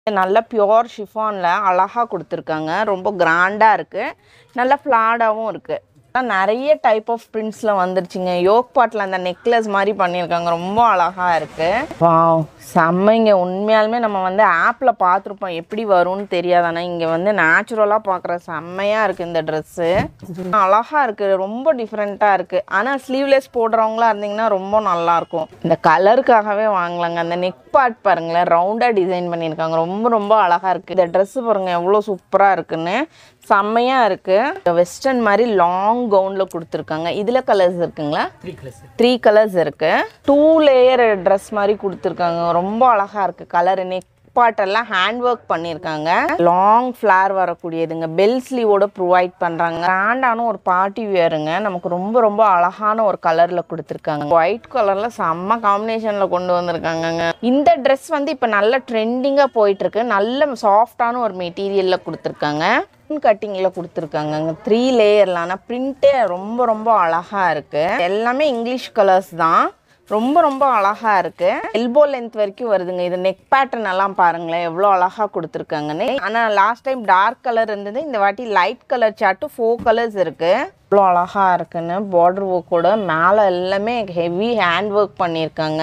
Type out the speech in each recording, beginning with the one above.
நல்ல பியோர் ஷிஃபானில் அழகாக கொடுத்துருக்காங்க ரொம்ப கிராண்டாக இருக்குது நல்ல ஃப்ளாடாகவும் இருக்குது நிறைய டைப் ஆஃப் பிரிண்ட்ஸில் வந்துருச்சுங்க யோக் பாட்டில் அந்த நெக்லஸ் மாதிரி பண்ணியிருக்காங்க ரொம்ப அழகாக இருக்குது வாவ் செம்மைங்க உண்மையாலுமே நம்ம வந்து ஆப்பில் பார்த்துருப்போம் எப்படி வரும்னு தெரியாது ஆனால் இங்கே வந்து நேச்சுரலாக பார்க்குற செம்மையாக இருக்குது இந்த ட்ரெஸ்ஸு அழகாக இருக்குது ரொம்ப டிஃப்ரெண்ட்டாக இருக்குது ஆனால் ஸ்லீவ்லெஸ் போடுறவங்களா இருந்தீங்கன்னா ரொம்ப நல்லாயிருக்கும் இந்த கலருக்காகவே வாங்கலாங்க அந்த நெக் பார்ட் பாருங்களேன் ரவுண்டாக டிசைன் பண்ணியிருக்காங்க ரொம்ப ரொம்ப அழகாக இருக்குது இந்த ட்ரெஸ்ஸு பாருங்கள் எவ்வளோ சூப்பராக இருக்குன்னு செம்மையாக இருக்குது வெஸ்டர்ன் மாதிரி லாங் கவுனில் கொடுத்துருக்காங்க இதில் கலர்ஸ் இருக்குங்களா த்ரீ கலர்ஸ் த்ரீ கலர்ஸ் இருக்கு டூ லேயர் ட்ரெஸ் மாதிரி கொடுத்துருக்காங்க ரொம்ப அழகா இருக்கு கலர் நெக் பார்ட் எல்லாம் ஹேண்ட் ஒர்க் பண்ணியிருக்காங்க லாங் ஃப்ளார் வரக்கூடியதுங்க பெல் ஸ்லீவோட ப்ரொவைட் பண்ணுறாங்க கிராண்டான ஒரு பார்ட்டி வியருங்க நமக்கு ரொம்ப ரொம்ப அழகான ஒரு கலரில் கொடுத்துருக்காங்க ஒயிட் கலரில் செம்ம காம்பினேஷனில் கொண்டு வந்திருக்காங்கங்க இந்த ட்ரெஸ் வந்து இப்போ நல்ல ட்ரெண்டிங்காக போயிட்டு இருக்கு நல்ல சாஃப்டான ஒரு மெட்டீரியலில் கொடுத்துருக்காங்க கட்டிங்கில் கொடுத்துருக்காங்க த்ரீ லேயரில் ஆனால் பிரிண்ட்டே ரொம்ப ரொம்ப அழகாக இருக்குது எல்லாமே இங்கிலீஷ் கலர்ஸ் தான் ரொம்ப ரொம்ப அழகா இருக்கு எல்போ லென்த் வரைக்கும் வருதுங்க இது நெக் பேட்டர்ன் எல்லாம் பாருங்களேன் எவ்வளோ அழகா கொடுத்துருக்காங்கன்னு ஆனால் லாஸ்ட் டைம் டார்க் கலர் இருந்தது இந்த வாட்டி light colour chart four colours இருக்கு இவ்வளோ அழகா இருக்குன்னு பார்டர் ஒர்க்கோட மேலே எல்லாமே ஹெவி ஹேண்ட் ஒர்க் பண்ணியிருக்காங்க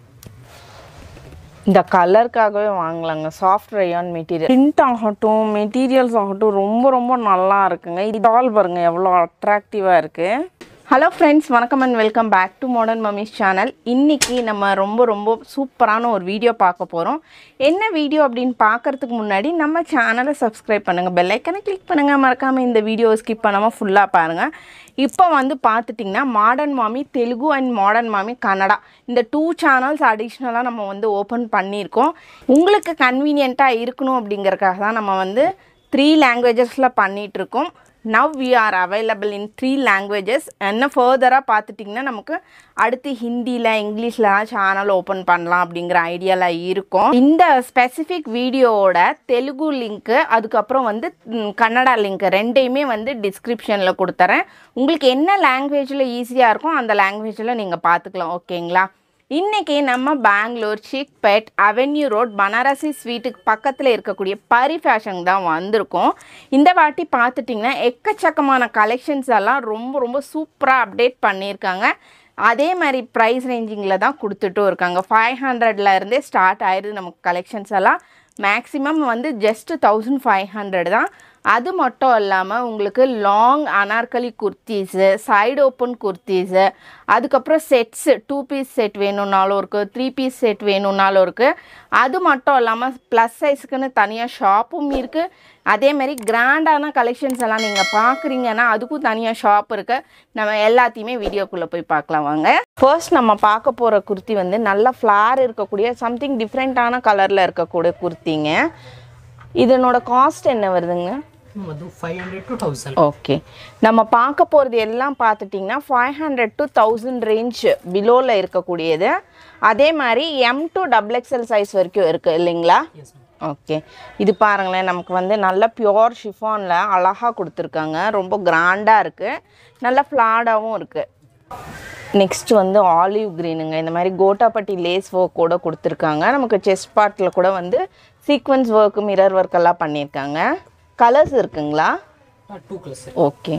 இந்த கலருக்காகவே வாங்கலாங்க சாஃப்ட் ரயான் மெட்டீரியல் பிரிண்ட் ஆகட்டும் மெட்டீரியல்ஸ் ஆகட்டும் ரொம்ப ரொம்ப நல்லா இருக்குங்க இது ஆல் பாருங்க எவ்வளோ அட்ராக்டிவாக இருக்குது ஹலோ ஃப்ரெண்ட்ஸ் வணக்கம் and welcome back to modern mommies channel இன்றைக்கி நம்ம ரொம்ப ரொம்ப சூப்பரான ஒரு வீடியோ பார்க்க போகிறோம் என்ன வீடியோ அப்படின்னு பார்க்கறதுக்கு முன்னாடி நம்ம சேனலை சப்ஸ்கிரைப் பண்ணுங்கள் பெல்லைக்கனை கிளிக் பண்ணுங்கள் மறக்காமல் இந்த வீடியோவை ஸ்கிப் பண்ணாமல் ஃபுல்லாக பாருங்கள் இப்போ வந்து பார்த்துட்டிங்கன்னா மாடர்ன் மாமி தெலுங்கு அண்ட் மாடர்ன் மாமி கன்னடா இந்த டூ சேனல்ஸ் அடிஷ்னலாக நம்ம வந்து ஓப்பன் பண்ணியிருக்கோம் உங்களுக்கு கன்வீனியண்ட்டாக இருக்கணும் அப்படிங்கறக்காக தான் நம்ம வந்து த்ரீ லாங்குவேஜஸில் பண்ணிகிட்ருக்கோம் now we are available in three languages என்ன ஃபர்தராக பார்த்துட்டிங்கன்னா நமக்கு அடுத்து ஹிந்தியில் இங்கிலீஷில் சேனல் ஓப்பன் பண்ணலாம் அப்படிங்கிற ஐடியாவில் இருக்கும் இந்த ஸ்பெசிஃபிக் வீடியோவோட தெலுங்கு லிங்க்கு அதுக்கப்புறம் வந்து ம், கன்னடா லிங்க் ரெண்டையுமே வந்து டிஸ்கிரிப்ஷனில் கொடுத்துறேன் உங்களுக்கு என்ன லாங்குவேஜில் ஈஸியாக இருக்கும் அந்த லாங்குவேஜில் நீங்கள் பார்த்துக்கலாம் ஓகேங்களா இன்னைக்கு நம்ம பெங்களூர் சிக்பேட் அவென்யூ ரோட் பனாரசி ஸ்வீட்டுக்கு பக்கத்தில் இருக்கக்கூடிய பரி ஃபேஷன் தான் வந்திருக்கோம் இந்த வாட்டி பார்த்துட்டிங்கன்னா எக்கச்சக்கமான கலெக்ஷன்ஸ் எல்லாம் ரொம்ப ரொம்ப சூப்பராக அப்டேட் பண்ணியிருக்காங்க அதே மாதிரி ப்ரைஸ் ரேஞ்சிங்கில் தான் கொடுத்துட்டும் இருக்காங்க ஃபைவ் ஹண்ட்ரட்ல இருந்தே ஸ்டார்ட் ஆயிடுது நமக்கு கலெக்ஷன்ஸ் எல்லாம் மேக்ஸிமம் வந்து ஜஸ்ட் தௌசண்ட் ஃபைவ் ஹண்ட்ரட் தான் அது மட்டும் இல்லாமல் உங்களுக்கு long Anarkali kurtis side open kurtis அதுக்கப்புறம் செட்ஸு டூ பீஸ் செட் வேணும்னாலும் இருக்குது த்ரீ பீஸ் செட் வேணும்னாலும் இருக்குது அது மட்டும் இல்லாமல் ப்ளஸ் சைஸுக்குன்னு தனியாக ஷாப்பும் இருக்குது அதேமாரி கிராண்டான கலெக்ஷன்ஸ் எல்லாம் நீங்கள் பார்க்குறீங்கன்னா அதுக்கும் தனியாக ஷாப் இருக்குது நம்ம எல்லாத்தையுமே வீடியோக்குள்ளே போய் பார்க்கலாம் வாங்க ஃபர்ஸ்ட் நம்ம பார்க்க போகிற குர்த்தி வந்து நல்ல ஃப்ளார் இருக்கக்கூடிய சம்திங் டிஃப்ரெண்ட்டான கலரில் இருக்கக்கூடிய குர்த்திங்க இதனோட காஸ்ட் என்ன வருதுங்க ಅದು five hundred to thousand okay நம்ம பார்க்க போகிறது எல்லாம் பார்த்துட்டிங்கன்னா five hundred to thousand range பிலோவில் இருக்கக்கூடியது அதே மாதிரி M to double XL size வரைக்கும் இருக்குது இல்லைங்களா ಎಸ್ ஓகே இது பாருங்களேன் நமக்கு வந்து நல்ல பியோர் ஷிஃபானில் அழகாக கொடுத்துருக்காங்க ரொம்ப கிராண்டாக இருக்குது நல்ல ஃப்ளாடாகவும் இருக்குது நெக்ஸ்ட் வந்து ஆலிவ் க்ரீனுங்க இந்த மாதிரி கோட்டாப்பட்டி லேஸ் ஒர்க் கூட கொடுத்துருக்காங்க நமக்கு செஸ்ட் பார்ட்டில் கூட வந்து சீக்வன்ஸ் ஒர்க்கு மிரர் ஒர்க் எல்லாம் பண்ணியிருக்காங்க கலர்ஸ் இருக்குங்களா ಟೂ ಕಲರ್ಸ್ ஓகே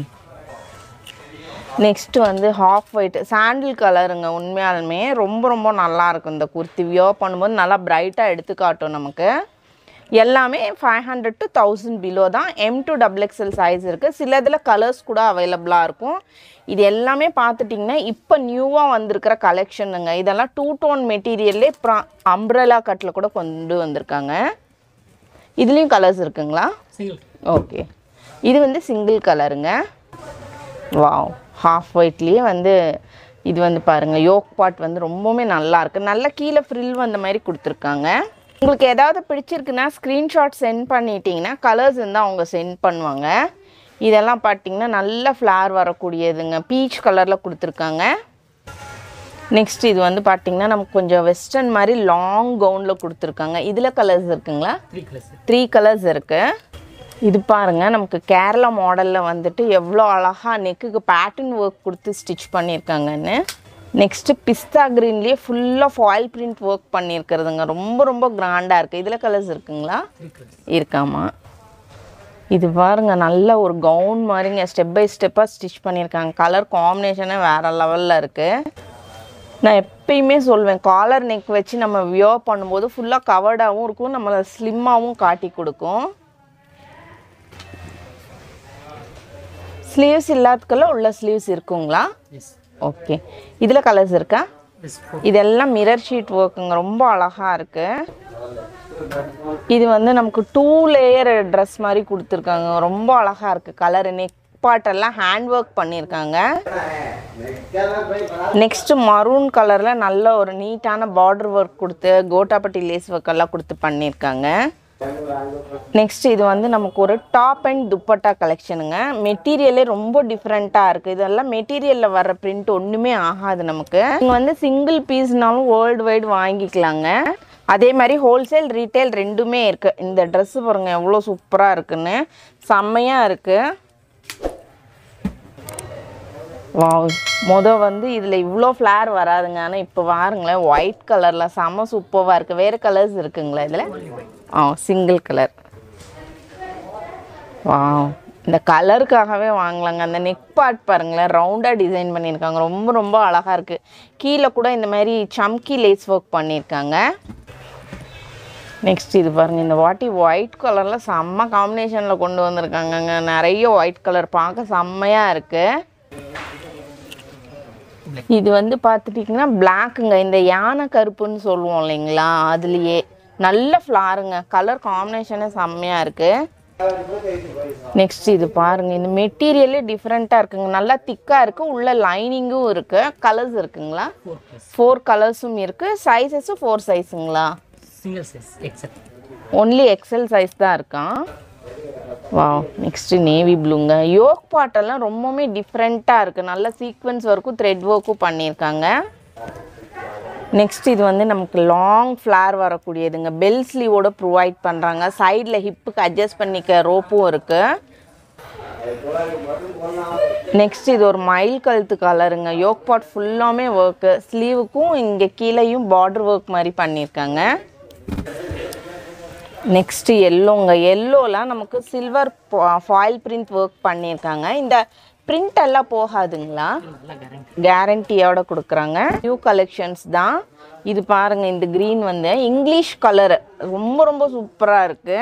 நெக்ஸ்ட் வந்து ஹாஃப் ஒயிட் சாண்டில் கலருங்க உண்மையாலுமே ரொம்ப ரொம்ப நல்லா இருக்கும் இந்த குர்த்தி வியோ பண்ணும்போது நல்லா பிரைட்டாக எடுத்து காட்டும் நமக்கு எல்லாமே five hundred to thousand below தான் M to double XL size இருக்குது சில இதில் கலர்ஸ் கூட அவைலபிளாக இருக்கும் இது எல்லாமே பார்த்துட்டிங்கன்னா இப்போ நியூவாக வந்திருக்கிற கலெக்ஷனுங்க இதெல்லாம் டூ டோன் மெட்டீரியல்லே ப்ரா அம்ப்ரெலா கட்டில் கூட கொண்டு வந்திருக்காங்க இதுலேயும் கலர்ஸ் இருக்குங்களா ಸಿಂಗಲ್ ஓகே இது வந்து சிங்கிள் கலருங்க வாவ் ஹாஃப் ஒயிட்லேயே வந்து இது வந்து பாருங்கள் யோக் பாட் வந்து ரொம்பவுமே நல்லா இருக்கு நல்ல கீழே ஃப்ரில் வந்த மாதிரி கொடுத்துருக்காங்க உங்களுக்கு ஏதாவது பிடிச்சிருக்குன்னா ஸ்க்ரீன்ஷாட் சென்ட் பண்ணிட்டீங்கன்னா கலர்ஸ் இருந்தால் அவங்க சென்ட் பண்ணுவாங்க இதெல்லாம் பார்த்தீங்கன்னா நல்ல ஃப்ளார் வரக்கூடியதுங்க பீச் கலரில் கொடுத்துருக்காங்க நெக்ஸ்ட் இது வந்து பார்த்தீங்கன்னா நமக்கு கொஞ்சம் வெஸ்டர்ன் மாதிரி லாங் கவுனில் கொடுத்துருக்காங்க இதில் கலர்ஸ் இருக்குங்களா ತ್ರೀ ಕಲರ್ಸ್ த்ரீ கலர்ஸ் இருக்கு இது பாருங்க நமக்கு கேரளா மாடலில் வந்துட்டு எவ்வளோ அழகாக நெக்குக்கு பேட்டர்ன் ஒர்க் கொடுத்து ஸ்டிச் பண்ணியிருக்காங்கன்னு நெக்ஸ்ட்டு பிஸ்தா க்ரீன்லேயே ஃபுல்லாக ஃபாயில் பிரிண்ட் ஒர்க் பண்ணியிருக்கிறதுங்க ரொம்ப ரொம்ப கிராண்டாக இருக்குது இதில் கலர்ஸ் இருக்குங்களா த்ரீ கலர்ஸ் இருக்காமா இது பாருங்க நல்ல ஒரு கவுன் மாதிரிங்க ஸ்டெப் பை ஸ்டெப்பாக ஸ்டிச் பண்ணியிருக்காங்க கலர் காம்பினேஷனே வேறு லெவலில் இருக்குது நான் எப்பயுமே சொல்வேன் காலர் நெக் வச்சு நம்ம வியர் பண்ணும்போது ஃபுல்லாக கவர்டாகவும் இருக்கும் நம்மளை ஸ்லிம்மாகவும் காட்டி கொடுக்கும் ஸ்லீவ்ஸ் இல்லாததுக்கெல்லாம் உள்ள ஸ்லீவ்ஸ் இருக்குங்களா எஸ் ஓகே இதில் கலர்ஸ் இருக்கா எஸ் ஃபோர் இதெல்லாம் மிரர் ஷீட் ஒர்க்குங்க ரொம்ப அழகா இருக்கு இது வந்து நமக்கு டூ லேயர் ட்ரெஸ் மாதிரி கொடுத்துருக்காங்க ரொம்ப அழகா இருக்கு கலர் நெக் பார்ட் எல்லாம் ஹேண்ட் ஒர்க் பண்ணியிருக்காங்க நெக்ஸ்ட் மரூன் கலர்ல நல்ல ஒரு நீட்டான பார்டர் ஒர்க் கொடுத்து கோட்டாப்பட்டி லேஸ் ஒர்க் எல்லாம் கொடுத்து பண்ணியிருக்காங்க நெக்ஸ்ட் இது வந்து நமக்கு ஒரு டாப் அண்ட் துப்பட்டா கலெக்ஷனுங்க மெட்டீரியலே ரொம்ப டிஃப்ரெண்ட்டாக இருக்குது இதெல்லாம் மெட்டீரியலில் வர்ற பிரிண்ட் ஒன்றுமே ஆகாது நமக்கு நீங்கள் வந்து சிங்கிள் பீஸ்னாலும் வேர்ல்டு வைடு வாங்கிக்கலாங்க அதே மாதிரி ஹோல்சேல் ரீட்டைல் ரெண்டுமே இருக்குது இந்த ட்ரெஸ்ஸு பாருங்க எவ்வளோ சூப்பராக இருக்குன்னு செம்மையாக இருக்குது வாவ் முத வந்து இதில் இவ்வளோ ஃப்ளேர் வராதுங்க ஆனால் இப்போ பாருங்களேன் ஒயிட் கலரில் செம்ம சூப்பராக இருக்குது வேறு கலர்ஸ் இருக்குங்களா இதில் ஆ சிங்கிள் கலர் வாவ் இந்த கலருக்காகவே வாங்கலாங்க அந்த நெக் பார்ட் பாருங்களேன் ரவுண்டாக டிசைன் பண்ணியிருக்காங்க ரொம்ப ரொம்ப அழகாக இருக்குது கீழே கூட இந்த மாதிரி சம்கி லேஸ் ஒர்க் பண்ணியிருக்காங்க நெக்ஸ்ட் இது பாருங்க இந்த வாட்டி ஒயிட் கலரில் செம்ம காம்பினேஷனில் கொண்டு வந்திருக்காங்கங்க நிறைய ஒயிட் கலர் பார்க்க செம்மையாக இருக்குது இது வந்து பார்த்துட்டிங்கன்னா பிளாக்குங்க இந்த யானை கருப்புன்னு சொல்லுவோம் இல்லைங்களா அதுலேயே நல்ல ஃப்ளாருங்க கலர் காம்பினேஷனே செம்மையாக இருக்குது நெக்ஸ்ட் இது பாருங்க இந்த மெட்டீரியலே டிஃப்ரெண்ட்டாக இருக்குங்க நல்லா திக்காக இருக்குது உள்ள லைனிங்கும் இருக்குது கலர்ஸ் இருக்குங்களா ஃபோர் கலர்ஸ் ஃபோர் கலர்ஸும் இருக்குது சைஸஸும் ஃபோர் சைஸுங்களா single size except only XL size தான் இருக்கான் வாவ் நெக்ஸ்ட்டு நேவி ப்ளூங்க யோக் பாட்டெல்லாம் ரொம்பவுமே டிஃப்ரெண்ட்டாக இருக்குது நல்ல சீக்வன்ஸ் ஒர்க்கும் த்ரெட் ஒர்க்கும் பண்ணியிருக்காங்க நெக்ஸ்ட் இது வந்து நமக்கு லாங் ஃப்ளார் வரக்கூடியதுங்க பெல் ஸ்லீவோட ப்ரொவைட் பண்ணுறாங்க சைடில் ஹிப்புக்கு அட்ஜஸ்ட் பண்ணிக்க ரோப்பும் இருக்குது நெக்ஸ்ட் இது ஒரு மயில் கழுத்து கலருங்க யோக் பாட் ஃபுல்லாமே ஒர்க்கு ஸ்லீவுக்கும் இங்கே கீழேயும் பார்டர் ஒர்க் மாதிரி பண்ணியிருக்காங்க நெக்ஸ்ட் எல்லோங்க எல்லோலாம் நமக்கு சில்வர் ஃபாயில் பிரிண்ட் ஒர்க் பண்ணியிருக்காங்க இந்த பிரிண்ட் எல்லாம் போகாதுங்களா நல்லா கேரண்டி கேரண்டியோட கொடுக்குறாங்க நியூ கலெக்ஷன்ஸ் தான் இது பாருங்க இந்த க்ரீன் வந்து இங்கிலீஷ் கலர் ரொம்ப ரொம்ப சூப்பராக இருக்கு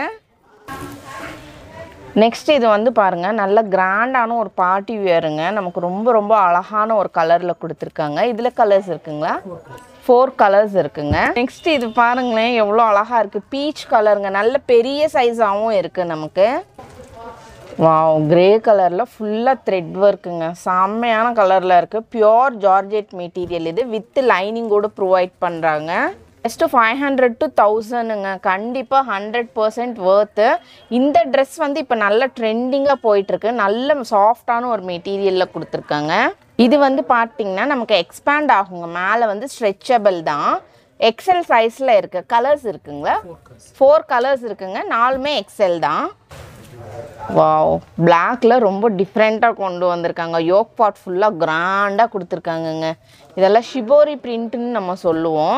நெக்ஸ்ட் இது வந்து பாருங்க நல்ல கிராண்டான ஒரு பார்ட்டி வியருங்க நமக்கு ரொம்ப ரொம்ப அழகான ஒரு கலரில் கொடுத்துருக்காங்க இதில் கலர்ஸ் இருக்குங்களா ஃபோர் கலர்ஸ் ஃபோர் கலர்ஸ் இருக்குங்க நெக்ஸ்ட் இது பாருங்களேன் எவ்வளோ அழகா இருக்கு பீச் கலருங்க நல்ல பெரிய சைஸாகவும் இருக்கு நமக்கு வாவ் கிரே கலரில் ஃபுல்லாக த்ரெட் ஒர்க்குங்க செம்மையான கலரில் இருக்குது பியோர் ஜார்ஜெட் மெட்டீரியல் இது வித் லைனிங்கோடு ப்ரொவைட் பண்ணுறாங்க ஜஸ்ட்டு ஃபைவ் ஹண்ட்ரட் டு தௌசண்ட்ங்க கண்டிப்பாக ஹண்ட்ரட் பர்சன்ட் ஒர்த்து இந்த ட்ரெஸ் வந்து இப்போ நல்ல ட்ரெண்டிங்காக போயிட்டுருக்கு நல்ல சாஃப்டான ஒரு மெட்டீரியலில் கொடுத்துருக்காங்க இது வந்து பார்த்தீங்கன்னா நமக்கு எக்ஸ்பேண்ட் ஆகுங்க மேலே வந்து ஸ்ட்ரெச்சபிள் தான் எக்ஸல் சைஸில் இருக்குது கலர்ஸ் இருக்குங்களா ஃபோர் கலர்ஸ் ஃபோர் கலர்ஸ் இருக்குங்க நாலுமே எக்ஸல் தான் வாவ் பிளாக்ல ரொம்ப டிஃப்ரெண்ட்டாக கொண்டு வந்திருக்காங்க யோக் பாட் ஃபுல்லாக கிராண்டாக கொடுத்துருக்காங்கங்க இதெல்லாம் ஷிபோரி பிரிண்ட்டுன்னு நம்ம சொல்லுவோம்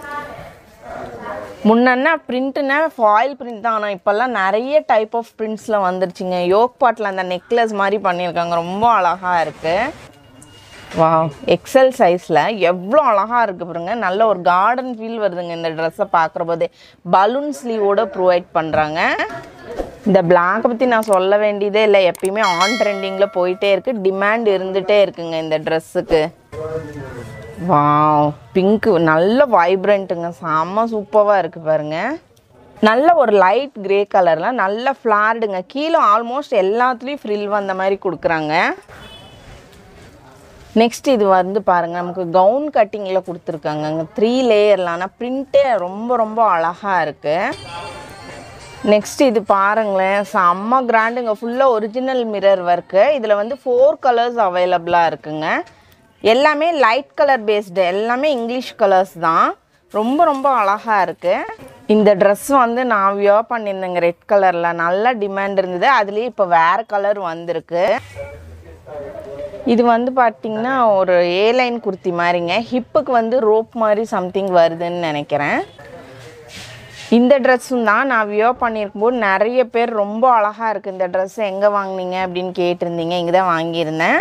முன்னா பிரிண்ட்டுனா ஃபாயில் பிரிண்ட் தான் ஆனால் இப்போல்லாம் நிறைய டைப் ஆஃப் பிரிண்ட்ஸில் வந்துருச்சுங்க யோக் பாட்டில் அந்த நெக்லஸ் மாதிரி பண்ணியிருக்காங்க ரொம்ப அழகாக இருக்குது வா எக்ஸல் சைஸில் எவ்வளோ அழகாக இருக்கு பாருங்க நல்ல ஒரு கார்டன் ஃபீல் வருதுங்க இந்த ட்ரெஸ்ஸை பார்க்குற போதே பலூன் ஸ்லீவோட ப்ரொவைட் பண்ணுறாங்க இந்த பிளாக்கை பற்றி நான் சொல்ல வேண்டியதே இல்லை எப்பயுமே ஆன் ட்ரெண்டிங்கில் போயிட்டே இருக்கு டிமாண்ட் இருந்துகிட்டே இருக்குங்க இந்த ட்ரெஸ்ஸுக்கு வாவ் பிங்க்கு நல்ல வைப்ரண்ட்டுங்க செம்ம சூப்பராக இருக்குது பாருங்க நல்ல ஒரு லைட் கிரே கலரில் நல்ல ஃப்ளார்டுங்க கீழே ஆல்மோஸ்ட் எல்லாத்துலேயும் ஃப்ரில் வந்த மாதிரி கொடுக்குறாங்க நெக்ஸ்ட் இது வந்து பாருங்க நமக்கு கவுன் கட்டிங்கில் கொடுத்துருக்காங்க த்ரீ லேயரில் ஆனால் பிரிண்ட்டே ரொம்ப ரொம்ப அழகாக இருக்குது நெக்ஸ்ட் இது பாருங்களேன் செம்ம கிராண்டுங்க ஃபுல்லாக ஒரிஜினல் மிரர் ஒர்க்கு இதில் வந்து ஃபோர் கலர்ஸ் அவைலபிளாக இருக்குங்க எல்லாமே லைட் கலர் பேஸ்டு எல்லாமே இங்கிலீஷ் கலர்ஸ் தான் ரொம்ப ரொம்ப அழகாக இருக்குது இந்த ட்ரெஸ் வந்து நான் வியர் பண்ணியிருந்தேங்க ரெட் கலரில் நல்ல டிமாண்ட் இருந்தது அதுலேயே இப்போ வேறு கலர் வந்திருக்கு இது வந்து பார்த்தீங்கன்னா ஒரு ஏ லைன் குர்த்தி மாதிரிங்க ஹிப்புக்கு வந்து ரோப் மாதிரி சம்திங் வருதுன்னு நினைக்கிறேன் இந்த ட்ரெஸ்ஸும் தான் நான் வியோ பண்ணியிருக்கும்போது நிறைய பேர் ரொம்ப அழகாக இருக்குது இந்த ட்ரெஸ் எங்கே வாங்குனீங்க அப்படின்னு கேட்டிருந்தீங்க இங்கே தான் வாங்கியிருந்தேன்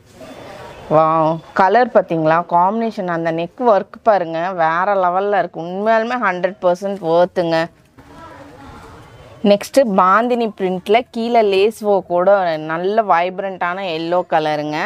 வா கலர் பார்த்தீங்களா காம்பினேஷன் அந்த நெக் ஒர்க் பாருங்க வேற லெவலில் இருக்குது உண்மையாலுமே ஹண்ட்ரட் பர்சன்ட் ஒர்த்துங்க நெக்ஸ்ட்டு பாந்தினி பிரிண்டில் கீழே லேஸ் கூட நல்ல வைப்ரண்ட்டான எல்லோ கலருங்க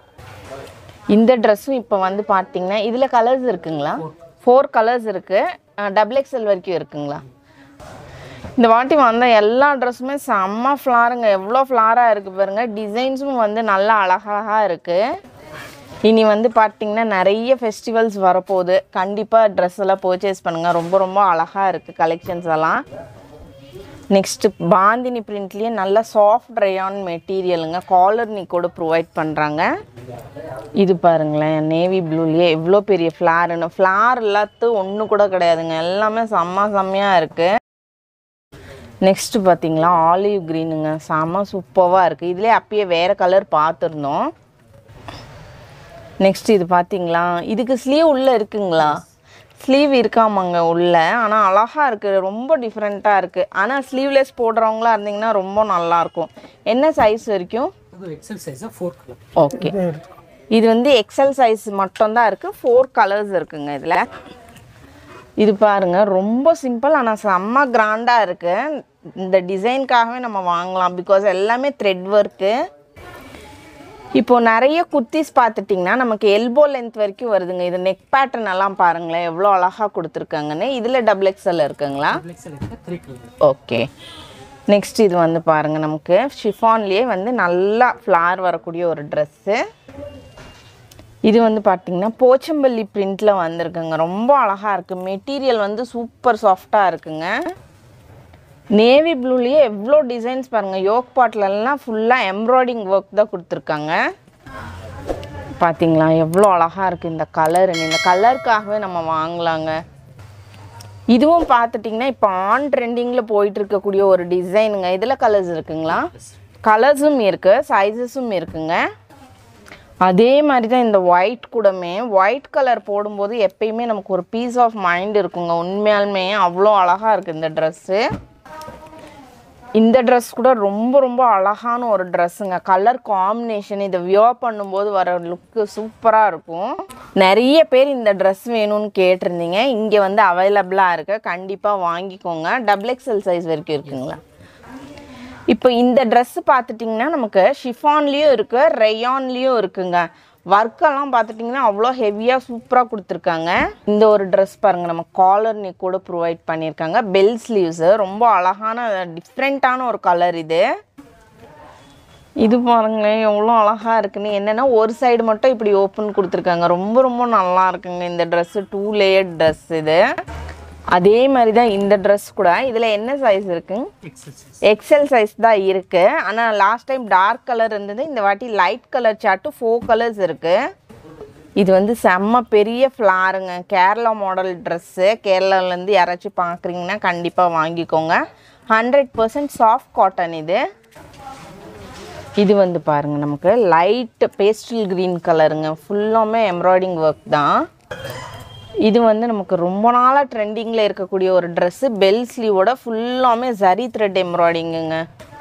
இந்த ட்ரெஸ்ஸும் இப்போ வந்து பார்த்தீங்கன்னா இதில் கலர்ஸ் இருக்குங்களா ஃபோர் கலர்ஸ் இருக்குது டபுள் எக்ஸ்எல் வரைக்கும் இருக்குங்களா இந்த வாட்டி வந்த எல்லா ட்ரெஸ்ஸுமே செம்ம ஃப்ளாருங்க எவ்வளோ ஃப்ளாராக இருக்குது பாருங்க டிசைன்ஸும் வந்து நல்லா அழகழகாக இருக்குது இனி வந்து பார்த்தீங்கன்னா நிறைய ஃபெஸ்டிவல்ஸ் வரப்போகுது கண்டிப்பாக ட்ரெஸ் எல்லாம் பர்ச்சேஸ் பண்ணுங்கள் ரொம்ப ரொம்ப அழகாக இருக்குது கலெக்ஷன்ஸ் எல்லாம் நெக்ஸ்ட்டு பாந்தினி பிரிண்ட்லேயே நல்ல சாஃப்ட் ரயான் மெட்டீரியலுங்க காலர் நீ கூட ப்ரொவைட் பண்ணுறாங்க இது பாருங்களேன் நேவி ப்ளூலேயே எவ்வளோ பெரிய ஃப்ளாருன்னு ஃப்ளார் எல்லாத்தும் ஒன்று கூட கிடையாதுங்க எல்லாமே செம்ம செம்மையாக இருக்குது நெக்ஸ்ட்டு பார்த்தீங்களா ஆலிவ் க்ரீனுங்க செம்ம சூப்பராக இருக்குது இதுலேயே அப்பயே வேறு கலர் பார்த்துருந்தோம் நெக்ஸ்ட் இது பார்த்தீங்களா இதுக்கு ஸ்லீவ் உள்ளே இருக்குங்களா ஸ்லீவ் இருக்காமாங்க உள்ள ஆனால் அழகாக இருக்குது ரொம்ப டிஃப்ரெண்ட்டாக இருக்குது ஆனால் ஸ்லீவ்லெஸ் போடுறவங்களா இருந்தீங்கன்னா ரொம்ப நல்லாயிருக்கும் என்ன சைஸ் வரைக்கும் ಅದು XL size four colour okay இது வந்து எக்ஸல் சைஸ் மட்டும்தான் இருக்குது ஃபோர் கலர்ஸ் இருக்குங்க இதில் இது பாருங்க ரொம்ப சிம்பிள் ஆனால் செம்ம கிராண்டாக இருக்குது இந்த டிசைனுக்காகவே நம்ம வாங்கலாம் பிகாஸ் எல்லாமே த்ரெட் ஒர்க்கு இப்போ நிறைய குர்த்திஸ் பார்த்துட்டிங்கன்னா நமக்கு எல்போ லென்த் வரைக்கும் வருதுங்க இது நெக் பேட்டர்ன் எல்லாம் பாருங்களேன் எவ்வளோ அழகாக கொடுத்துருக்காங்கன்னு இதில் டபுள் எக்ஸ்எல் இருக்குங்களா ಡಬಲ್ ಎಕ್ಸೆಲ್ ಇರುತ್ತೆ ತ್ರೀ ಕಲರ್ ஓகே நெக்ஸ்ட் இது வந்து பாருங்கள் நமக்கு ஷிஃபான்லேயே வந்து நல்லா ஃப்ளார் வரக்கூடிய ஒரு ட்ரெஸ்ஸு இது வந்து பார்த்தீங்கன்னா போச்சம்பள்ளி பிரிண்டில் வந்திருக்குங்க ரொம்ப அழகாக இருக்குது மெட்டீரியல் வந்து சூப்பர் சாஃப்டாக இருக்குங்க நேவி ப்ளூலேயே எவ்வளோ டிசைன்ஸ் பாருங்கள் யோக் பாட்டிலெல்லாம் ஃபுல்லாக எம்ப்ராய்டிங் ஒர்க் தான் கொடுத்துருக்காங்க பார்த்தீங்களா எவ்வளோ அழகாக இருக்குது இந்த கலர் இந்த கலருக்காகவே நம்ம வாங்கலாங்க இதுவும் பார்த்துட்டிங்கன்னா இப்போ ஆன் ட்ரெண்டிங்கில் போயிட்டு இருக்கக்கூடிய ஒரு டிசைனுங்க இதில் கலர்ஸ் இருக்குங்களா கலர்ஸும் இருக்குது சைஸஸும் இருக்குங்க அதே மாதிரி தான் இந்த ஒயிட் கூடமே ஒயிட் கலர் போடும்போது எப்பயுமே நமக்கு ஒரு பீஸ் ஆஃப் மைண்ட் இருக்குங்க உண்மையாலுமே அவ்வளோ அழகாக இருக்குது இந்த ட்ரெஸ்ஸு இந்த ட்ரெஸ் கூட ரொம்ப ரொம்ப அழகான ஒரு ட்ரெஸ்ஸுங்க கலர் காம்பினேஷன் இதை வியர் பண்ணும்போது வர லுக்கு சூப்பராக இருக்கும் நிறைய பேர் இந்த ட்ரெஸ் வேணும்னு கேட்டிருந்தீங்க இங்கே வந்து அவைலபிளாக இருக்கு கண்டிப்பாக வாங்கிக்கோங்க டபுள் எக்ஸ்எல் சைஸ் வரைக்கும் இருக்குங்களா இப்போ இந்த Dress பார்த்துட்டிங்கன்னா நமக்கு ஷிஃபான்லேயும் இருக்குது ரேயான்லேயும் இருக்குங்க ஒர்க்கெல்லாம் பார்த்துட்டிங்கன்னா அவ்வளோ ஹெவியாக சூப்பராக கொடுத்துருக்காங்க இந்த ஒரு ட்ரெஸ் பாருங்கள் நம்ம காலர் நெக் கூட ப்ரொவைட் பண்ணியிருக்காங்க பெல் ஸ்லீவ்ஸு ரொம்ப அழகான டிஃப்ரெண்ட்டான ஒரு கலர் இது இது பாருங்களேன் எவ்வளோ அழகாக இருக்குன்னு என்னென்னா ஒரு சைடு மட்டும் இப்படி ஓப்பன் கொடுத்துருக்காங்க ரொம்ப ரொம்ப நல்லா இருக்குங்க இந்த ட்ரெஸ்ஸு டூ லேயர் ட்ரெஸ் இது அதே மாதிரி தான் இந்த ட்ரெஸ் கூட இதில் என்ன சைஸ் இருக்குங்க ಎಕ್ಸೆಲ್ ಸೈಜ್ எக்ஸல் சைஸ் தான் இருக்குது ஆனால் லாஸ்ட் டைம் டார்க் கலர் இருந்தது இந்த வாட்டி light colour chart four colours இருக்குது இது வந்து செம்ம பெரிய ஃப்ளாருங்க கேரளா மாடல் ட்ரெஸ்ஸு கேரளாலேருந்து யாராச்சும் பார்க்குறீங்கன்னா கண்டிப்பாக வாங்கிக்கோங்க ஹண்ட்ரட் பர்சன்ட் சாஃப்ட் காட்டன் இது இது வந்து பாருங்கள் நமக்கு லைட் பேஸ்டல் க்ரீன் கலருங்க ஃபுல்லாமே எம்ப்ராய்டிங் ஒர்க் தான் இது வந்து நமக்கு ரொம்ப நாளாக ட்ரெண்டிங்கில் இருக்கக்கூடிய ஒரு ட்ரெஸ்ஸு பெல் ஸ்லீவோட ஃபுல்லாமே ஜரி த்ரெட் எம்ப்ராய்டிங்குங்க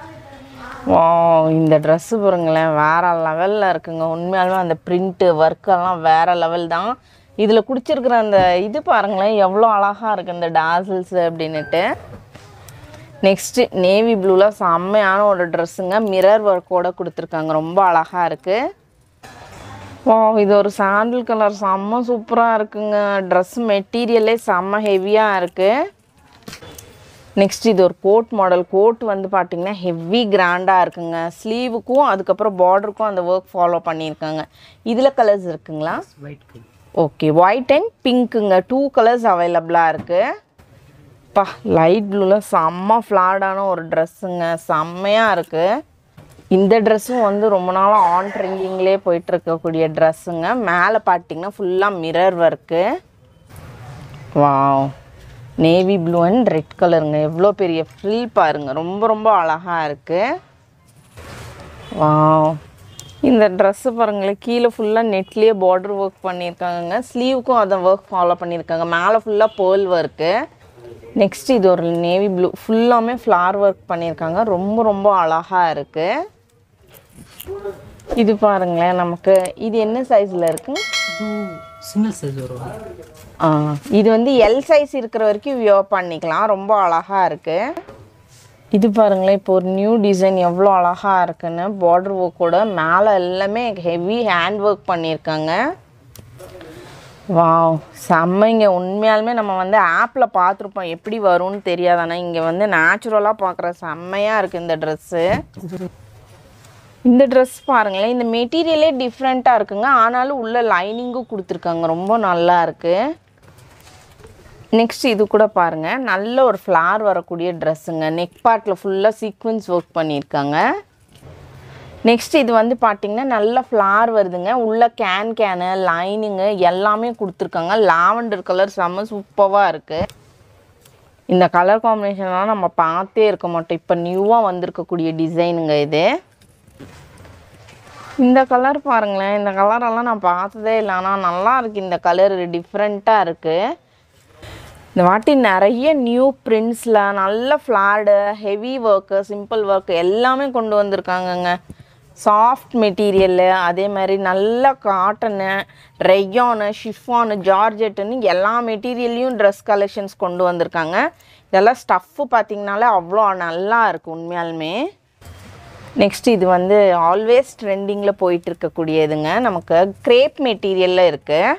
வா இந்த ட்ரெஸ்ஸு பாருங்களேன் வேறு லெவலில் இருக்குங்க உண்மையாலுமே அந்த பிரிண்ட்டு ஒர்க்கெல்லாம் வேறு லெவல் தான் இதில் குடிச்சிருக்கிற அந்த இது பாருங்களேன் எவ்வளோ அழகாக இருக்குது இந்த டாசல்ஸ் அப்படின்னுட்டு நெக்ஸ்ட்டு நேவி ப்ளூவில் செம்மையான ஒரு ட்ரெஸ்ஸுங்க மிரர் ஒர்க்கோட கொடுத்துருக்காங்க ரொம்ப அழகாக இருக்குது வா இது ஒரு சாண்டில் கலர் செம்ம சூப்பராக இருக்குங்க ட்ரெஸ் மெட்டீரியலே செம்ம ஹெவியாக இருக்குது நெக்ஸ்ட் இது ஒரு கோட் மாடல் கோட் வந்து பார்த்தீங்கன்னா ஹெவி கிராண்டாக இருக்குங்க ஸ்லீவுக்கும் அதுக்கப்புறம் பார்டருக்கும் அந்த ஒர்க் ஃபாலோ பண்ணியிருக்காங்க இதில் கலர்ஸ் இருக்குங்களா white colour okay white and பிங்க்குங்க டூ கலர்ஸ் அவைலபிளாக இருக்குது பா லைட் ப்ளூவில் செம்ம ஃப்ளாடான ஒரு ட்ரெஸ்ஸுங்க செம்மையாக இருக்குது இந்த ட்ரெஸ்ஸும் வந்து ரொம்ப நாளாக ஆன் ட்ரெண்டிங்லேயே போயிட்டு இருக்கக்கூடிய ட்ரெஸ்ஸுங்க மேலே பார்த்தீங்கன்னா ஃபுல்லாக mirror work wow navy blue and red கலருங்க எவ்வளோ பெரிய ஃப்ரில் பாருங்க ரொம்ப ரொம்ப அழகாக இருக்குது வாவ் இந்த ட்ரெஸ்ஸு பாருங்களேன் கீழே ஃபுல்லாக நெட்லேயே பார்டர் ஒர்க் பண்ணியிருக்காங்க ஸ்லீவுக்கும் அதை ஒர்க் ஃபாலோ பண்ணியிருக்காங்க மேலே ஃபுல்லாக பேர்ல் ஒர்க்கு நெக்ஸ்ட் இது ஒரு நேவி ப்ளூ ஃபுல்லாமே ஃப்ளார் ஒர்க் பண்ணியிருக்காங்க ரொம்ப ரொம்ப அழகாக இருக்குது இது பாருங்களேன் நமக்கு இது என்ன சைஸில் இருக்குது இது சிங்கிள் சைஸ் வரும் ஆ, இது வந்து எல் சைஸ் இருக்கிற வரைக்கும் வியோ பண்ணிக்கலாம் ரொம்ப அழகாக இருக்குது இது பாருங்களேன் இப்போ ஒரு நியூ டிசைன் எவ்வளோ அழகாக இருக்குன்னு பார்டர் ஒர்க்கோட மேலே எல்லாமே ஹெவி ஹேண்ட் ஒர்க் பண்ணியிருக்காங்க வாவ் செம்மைங்க உண்மையாலுமே நம்ம வந்து ஆப்பில் பார்த்துருப்போம் எப்படி வரும்னு தெரியாது ஆனால் இங்கே வந்து நேச்சுரலாக பார்க்குற செம்மையாக இருக்குது இந்த ட்ரெஸ்ஸு இந்த ட்ரெஸ் பாருங்களேன் இந்த மெட்டீரியலே டிஃப்ரெண்ட்டாக இருக்குங்க ஆனாலும் உள்ள லைனிங்கும் கொடுத்துருக்காங்க ரொம்ப நல்லா இருக்குது நெக்ஸ்ட் இது கூட பாருங்க நல்ல ஒரு ஃப்ளார் வரக்கூடிய ட்ரெஸ்ஸுங்க நெக் பார்ட்டில் ஃபுல்லாக சீக்வன்ஸ் ஒர்க் பண்ணியிருக்காங்க நெக்ஸ்ட் இது வந்து பார்த்தீங்கன்னா நல்ல ஃப்ளார் வருதுங்க உள்ள கேன் கேனு லைனிங்கு எல்லாமே கொடுத்துருக்காங்க லாவெண்டர் கலர் செம்ம சூப்பராக இருக்குது இந்த கலர் காம்பினேஷன்லாம் நம்ம பார்த்தே இருக்க மாட்டோம் இப்போ நியூவாக வந்திருக்கக்கூடிய டிசைனுங்க இது இந்த கலர் பாருங்களேன் இந்த கலரெல்லாம் நான் பார்த்ததே இல்லை ஆனால் நல்லா இருக்கு இந்த கலர் டிஃப்ரெண்ட்டாக இருக்குது இந்த வாட்டி நிறைய நியூ பிரிண்ட்ஸில் நல்ல flared heavy work simple work எல்லாமே கொண்டு வந்திருக்காங்கங்க சாஃப்ட் மெட்டீரியலு அதே மாதிரி நல்ல காட்டனு ரெயானு ஷிஃபானு ஜார்ஜெட்டுன்னு எல்லா மெட்டீரியல்லையும் ட்ரெஸ் கலெக்ஷன்ஸ் கொண்டு வந்திருக்காங்க இதெல்லாம் ஸ்டஃப்பு பார்த்தீங்கனாலே அவ்வளோ நல்லா இருக்குது உண்மையாலுமே நெக்ஸ்ட் இது வந்து ஆல்வேஸ் ட்ரெண்டிங்கில் போயிட்டு இருக்கக்கூடியதுங்க நமக்கு கிரேப் மெட்டீரியலில் இருக்குது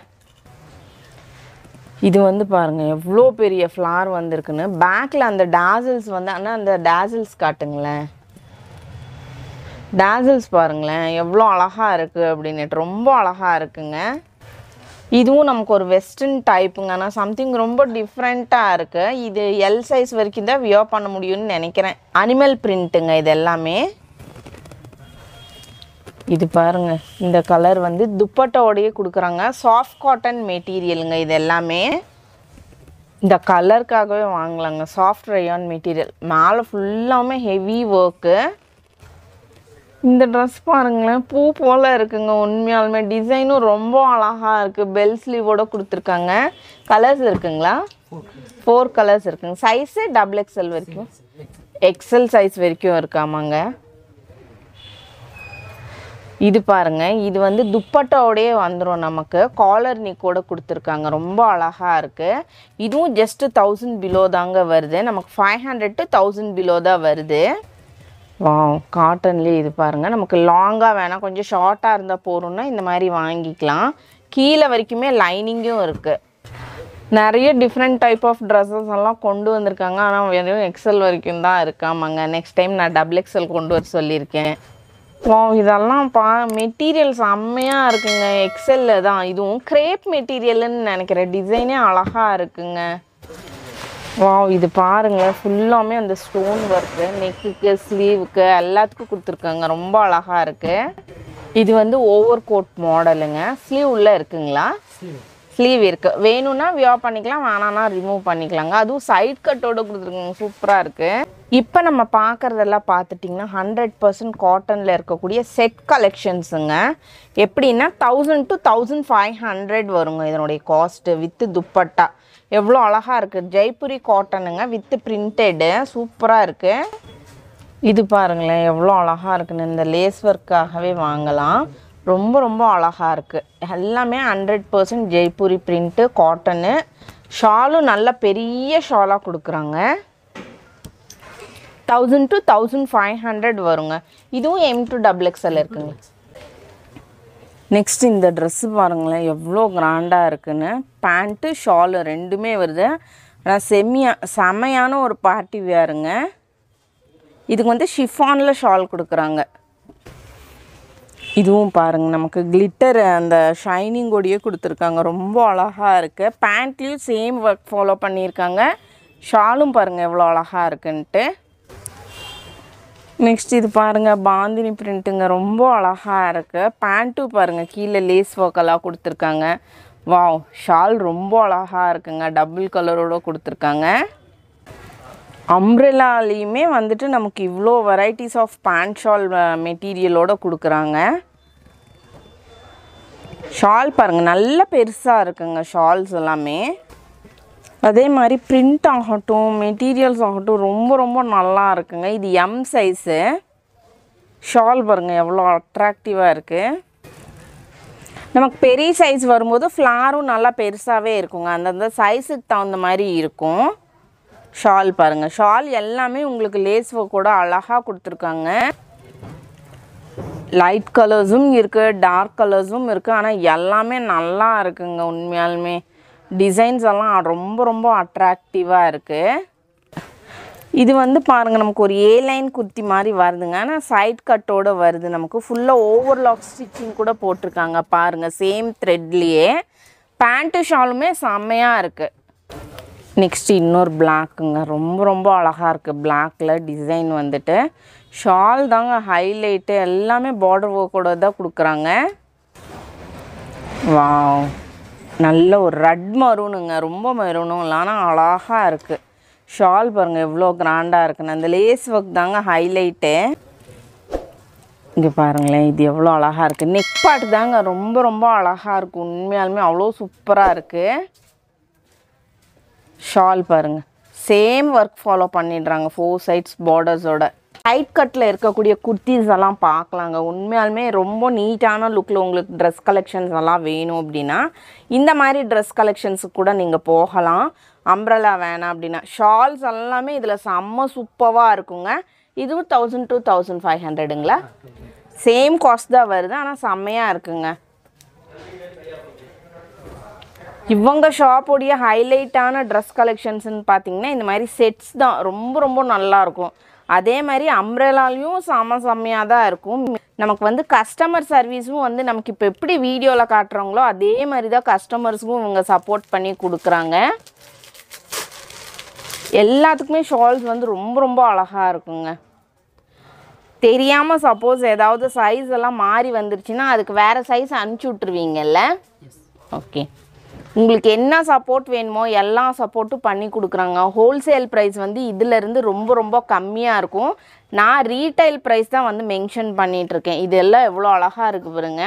இது வந்து பாருங்க எவ்வளோ பெரிய ஃப்ளார் வந்திருக்குன்னு பேக்கில் அந்த டேசில்ஸ் வந்து ஆனால் அந்த டேசில்ஸ் காட்டுங்களேன் டேசில்ஸ் பாருங்களேன் எவ்வளோ அழகாக இருக்குது அப்படின்னுட்டு ரொம்ப அழகாக இருக்குங்க இதுவும் நமக்கு ஒரு வெஸ்டர்ன் டைப்புங்க ஆனால் சம்திங் ரொம்ப டிஃப்ரெண்ட்டாக இருக்குது இது எல் சைஸ் வரைக்கும் தான் வியோ பண்ண முடியும்னு நினைக்கிறேன் அனிமல் பிரிண்ட்டுங்க இது எல்லாமே இது பாருங்க இந்த கலர் வந்து துப்பட்டாவோடயே கொடுக்குறாங்க சாஃப்ட் காட்டன் மெட்டீரியலுங்க இது எல்லாமே இந்த கலருக்காகவே வாங்கலாங்க சாஃப்ட் ரயான் மெட்டீரியல் மேலே ஃபுல்லாமே ஹெவி ஒர்க்கு இந்த ட்ரெஸ் பாருங்களேன் பூ போல் இருக்குங்க உண்மையாலுமே டிசைனும் ரொம்ப அழகாக இருக்குது பெல் ஸ்லீவோட கொடுத்துருக்காங்க கலர்ஸ் இருக்குங்களா ஃபோர் கலர்ஸ் இருக்குங்க சைஸு டபுள் எக்ஸ்எல் வரைக்கும் எக்ஸல் சைஸ் வரைக்கும் இருக்காமாங்க இது பாருங்க இது வந்து துப்பட்டாவோடயே வந்துடும் நமக்கு காலர் நிக்கோட கொடுத்துருக்காங்க ரொம்ப அழகா இருக்கு இதுவும் ஜஸ்ட் தௌசண்ட் பிலோ தாங்க வருது நமக்கு five hundred to thousand below தான் வருது வா காட்டன்லேயே இது பாருங்க நமக்கு லாங்காக வேணாம் கொஞ்சம் ஷார்ட்டாக இருந்தால் போகிறோம்னா இந்த மாதிரி வாங்கிக்கலாம் கீழே வரைக்குமே லைனிங்கும் இருக்குது நிறைய டிஃப்ரெண்ட் டைப் ஆஃப் ட்ரெஸ்ஸஸ் எல்லாம் கொண்டு வந்திருக்காங்க ஆனால் வெறும் எக்ஸல் வரைக்கும் தான் இருக்காமாங்க நெக்ஸ்ட் டைம் நான் டபுள் எக்ஸல் கொண்டு வர சொல்லியிருக்கேன் வா இதெல்லாம் பா மெட்டீரியல் செம்மையாக இருக்குங்க எக்ஸல்ல தான் இதுவும் கிரேப் மெட்டீரியல்னு நினைக்கிறேன் டிசைனே அழகாக இருக்குங்க வா இது பாருங்களேன் ஃபுல்லாமே அந்த ஸ்டோன் ஒர்க்கு நெக்குக்கு ஸ்லீவுக்கு எல்லாத்துக்கும் கொடுத்துருக்காங்க ரொம்ப அழகாக இருக்குது இது வந்து ஓவர் கோட் மாடலுங்க ஸ்லீவ் உள்ள இருக்குங்களா ஸ்லீவ் இருக்கு வேணும்னா வியா பண்ணிக்கலாம் வேணாம்னா ரிமூவ் பண்ணிக்கலாங்க அதுவும் சைட் கட்டோட கொடுத்துருக்காங்க சூப்பராக இருக்கு இப்போ நம்ம பார்க்குறதெல்லாம் பார்த்துட்டிங்கன்னா ஹண்ட்ரட் பர்சன்ட் காட்டனில் இருக்கக்கூடிய செட் கலெக்ஷன்ஸுங்க எப்படின்னா thousand to thousand five hundred வருங்க இதனுடைய காஸ்ட்டு வித்து துப்பட்டா எவ்வளோ அழகாக இருக்குது ஜெய்புரி காட்டனுங்க வித்து பிரிண்டடு சூப்பராக இருக்குது இது பாருங்களேன் எவ்வளோ அழகாக இருக்குன்னு இந்த லேஸ் ஒர்க்காகவே வாங்கலாம் ரொம்ப ரொம்ப அழகாக இருக்குது எல்லாமே hundred percent Jaipuri print cotton ஷாலும் நல்ல பெரிய ஷாலாக கொடுக்குறாங்க thousand to thousand five hundred வருங்க இதுவும் எம் டு டபுள் எக்ஸ்எல் இருக்குங்க நெக்ஸ்ட் இந்த ட்ரெஸ்ஸு பாருங்களேன் எவ்வளோ கிராண்டாக இருக்குன்னு பேண்ட்டு ஷாலு ரெண்டுமே வருது ஆனால் செம்மியா செமையான ஒரு பார்ட்டி வேருங்க இதுக்கு வந்து ஷிஃபானில் ஷால் கொடுக்குறாங்க இதுவும் பாருங்க நமக்கு கிளிட்டர் அந்த ஷைனிங் கூடயே கொடுத்துருக்காங்க ரொம்ப அழகாக இருக்குது பேண்ட்லேயும் சேம் ஒர்க் ஃபாலோ பண்ணியிருக்காங்க ஷாலும் பாருங்கள் எவ்வளோ அழகாக இருக்குன்ட்டு நெக்ஸ்ட் இது பாருங்க பாந்தினி பிரிண்ட்டுங்க ரொம்ப அழகாக இருக்குது பேண்ட்டும் பாருங்க கீழே லேஸ் ஒர்க்கெல்லாம் கொடுத்துருக்காங்க வாவ் ஷால் ரொம்ப அழகாக இருக்குங்க டபுள் கலரோட கொடுத்துருக்காங்க அம்ப்ரெல்லாலேயுமே வந்துட்டு நமக்கு இவ்வளோ வெரைட்டிஸ் ஆஃப் பேண்ட் ஷால் மெட்டீரியலோட கொடுக்குறாங்க ஷால் பாருங்கள் நல்ல பெருசாக இருக்குங்க ஷால்ஸ் எல்லாமே அதே மாதிரி பிரிண்ட் ஆகட்டும் மெட்டீரியல்ஸ் ஆகட்டும் ரொம்ப ரொம்ப நல்லா இருக்குங்க இது எம் சைஸு ஷால் பாருங்கள் எவ்வளோ அட்ராக்டிவாக இருக்குது நமக்கு பெரிய சைஸ் வரும்போது ஃப்ளாரும் நல்லா பெருசாகவே இருக்குங்க அந்தந்த சைஸுக்கு தகுந்த மாதிரி இருக்கும் ஷால் பாருங்கள் ஷால் எல்லாமே உங்களுக்கு லேஸ் கூட அழகாக கொடுத்துருக்காங்க லைட் கலர்ஸும் இருக்குது டார்க் கலர்ஸும் இருக்குது ஆனால் எல்லாமே நல்லா இருக்குங்க உண்மையாலுமே டிசைன்ஸ் எல்லாம் ரொம்ப ரொம்ப அட்ராக்டிவாக இருக்குது இது வந்து பாருங்கள் நமக்கு ஒரு ஏ லைன் குர்த்தி மாதிரி வருதுங்க ஆனால் சைட் கட்டோட வருது நமக்கு ஃபுல்லாக ஓவர்லாக் ஸ்டிச்சிங் கூட போட்டிருக்காங்க பாருங்கள் சேம் த்ரெட்லேயே பேண்ட்டு ஷாலுமே செம்மையாக இருக்குது நெக்ஸ்ட் இன்னொரு பிளாக்குங்க ரொம்ப ரொம்ப அழகாக இருக்குது பிளாக்கில் டிசைன் வந்துட்டு ஷால் தாங்க ஹைலைட்டு எல்லாமே பார்டர் ஒர்க்கோட தான் கொடுக்குறாங்க வாவ் நல்ல ஒரு ரெட் மரூனுங்க ரொம்ப மரூனும் இல்லை ஆனால் அழகாக இருக்குது ஷால் பாருங்கள் எவ்வளோ கிராண்டாக இருக்குன்னு அந்த லேஸ் ஒர்க் தாங்க ஹைலைட்டு இங்கே பாருங்களேன் இது எவ்வளோ அழகாக இருக்குது நெக் பார்ட் தாங்க ரொம்ப ரொம்ப அழகாக இருக்குது உண்மையாலுமே அவ்வளோ சூப்பராக இருக்குது ஷால் பாருங்க சேம் ஒர்க் ஃபாலோ பண்ணிடுறாங்க ஃபோர் சைட்ஸ் பார்டர்ஸோட ஹைட் கட்டில் இருக்கக்கூடிய குர்த்திஸ் எல்லாம் பார்க்கலாங்க உண்மையாலுமே ரொம்ப நீட்டான லுக்கில் உங்களுக்கு ட்ரெஸ் கலெக்ஷன்ஸ் எல்லாம் வேணும் அப்படின்னா இந்த மாதிரி ட்ரெஸ் கலெக்ஷன்ஸுக்கு கூட நீங்கள் போகலாம் அம்ப்ரலா வேணாம் அப்படின்னா ஷால்ஸ் எல்லாமே இதில் செம்ம சூப்பராக இருக்குங்க இதுவும் தௌசண்ட் டூ தௌசண்ட் ஃபைவ் ஹண்ட்ரடுங்களா சேம் காஸ்ட் தான் வருது ஆனால் செம்மையாக இருக்குங்க இவங்க ஷாப்போடைய ஹைலைட்டான ட்ரெஸ் கலெக்ஷன்ஸ்னு பார்த்தீங்கன்னா இந்த மாதிரி செட்ஸ் தான் ரொம்ப ரொம்ப நல்லா இருக்கும் அதே மாதிரி அம்ப்ரெலாலையும் செம செம்மையாக தான் இருக்கும் நமக்கு வந்து கஸ்டமர் சர்வீஸும் வந்து நமக்கு இப்போ எப்படி வீடியோவில் காட்டுறாங்களோ அதே மாதிரி தான் கஸ்டமர்ஸுக்கும் இவங்க சப்போர்ட் பண்ணி கொடுக்குறாங்க எல்லாத்துக்குமே ஷால்ஸ் வந்து ரொம்ப ரொம்ப அழகாக இருக்குங்க தெரியாமல் சப்போஸ் ஏதாவது சைஸ் எல்லாம் மாறி வந்துருச்சுன்னா அதுக்கு வேறு சைஸ் அனுப்பிச்சி விட்ருவீங்கல்ல ஓகே உங்களுக்கு என்ன சப்போர்ட் வேணுமோ எல்லா சப்போர்ட்டும் பண்ணி கொடுக்குறாங்க ஹோல்சேல் ப்ரைஸ் வந்து இதிலேருந்து ரொம்ப ரொம்ப கம்மியாக இருக்கும் நான் ரீட்டைல் ப்ரைஸ் தான் வந்து மென்ஷன் பண்ணிகிட்ருக்கேன் இதெல்லாம் எவ்வளோ அழகாக இருக்குது பாருங்க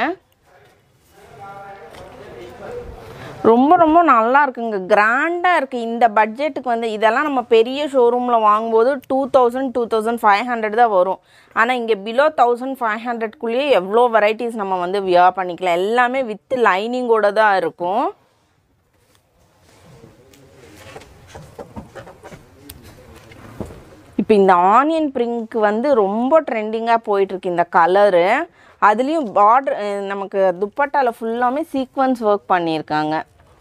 ரொம்ப ரொம்ப நல்லா இருக்குங்க கிராண்டாக இருக்குது இந்த பட்ஜெட்டுக்கு வந்து இதெல்லாம் நம்ம பெரிய ஷோரூமில் வாங்கும்போது two thousand two thousand five hundred தான் வரும் ஆனால் இங்கே பிலோ தௌசண்ட் ஃபைவ் ஹண்ட்ரட்குள்ளேயே எவ்வளோ வெரைட்டிஸ் நம்ம வந்து வியர் பண்ணிக்கலாம் எல்லாமே வித் லைனிங்கோட தான் இருக்கும் இப்போ இந்த ஆனியன் பிரிங்க் வந்து ரொம்ப ட்ரெண்டிங்காக போயிட்டுருக்கு இந்த கலரு அதுலேயும் பார்டர் நமக்கு துப்பட்டாவில் ஃபுல்லாமே சீக்வன்ஸ் ஒர்க் பண்ணியிருக்காங்க